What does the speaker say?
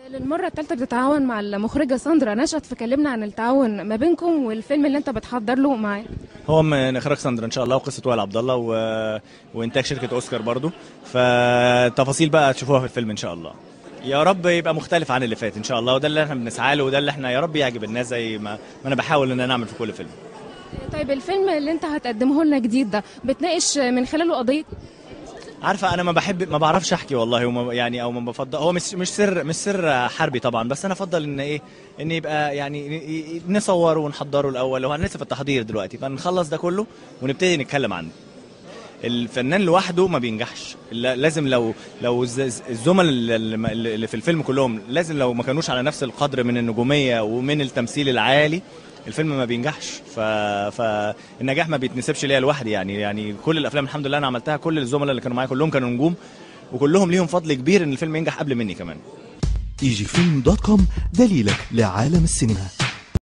للمرة الثالثة بتتعاون مع المخرجة ساندرا نشأت فكلمنا عن التعاون ما بينكم والفيلم اللي انت بتحضر له معاه هو من اخراج ساندرا ان شاء الله وقصه وائل عبد الله و... وانتاج شركه اوسكار برضو فتفاصيل بقى تشوفوها في الفيلم ان شاء الله يا رب يبقى مختلف عن اللي فات ان شاء الله وده اللي احنا بنسعى له وده اللي احنا يا رب يعجب الناس زي ما, ما انا بحاول ان انا اعمل في كل فيلم طيب الفيلم اللي انت هتقدمه لنا جديد ده بتناقش من خلاله قضية عارفه انا ما بحب ما بعرفش احكي والله وما يعني او ما بفضل هو مش مش سر مش سر حربي طبعا بس انا افضل ان ايه ان يبقى يعني ي- ي- نصوره ونحضره الاول هو لسه في التحضير دلوقتي فنخلص ده كله ونبتدي نتكلم عنه الفنان لوحده ما بينجحش لا- لازم لو لو الز- الز- الزملاء اللي اللي في الفيلم كلهم لازم لو ما كانوش على نفس القدر من النجوميه ومن التمثيل العالي الفيلم ما بينجحش ف... فالنجاح ما بيتنسبش ليا لوحدي يعني يعني كل الافلام الحمد لله انا عملتها كل الزملاء اللي كانوا معايا كلهم كانوا نجوم وكلهم ليهم فضل كبير ان الفيلم ينجح قبل مني كمان ايجي فيلم دوت كوم دليلك لعالم السينما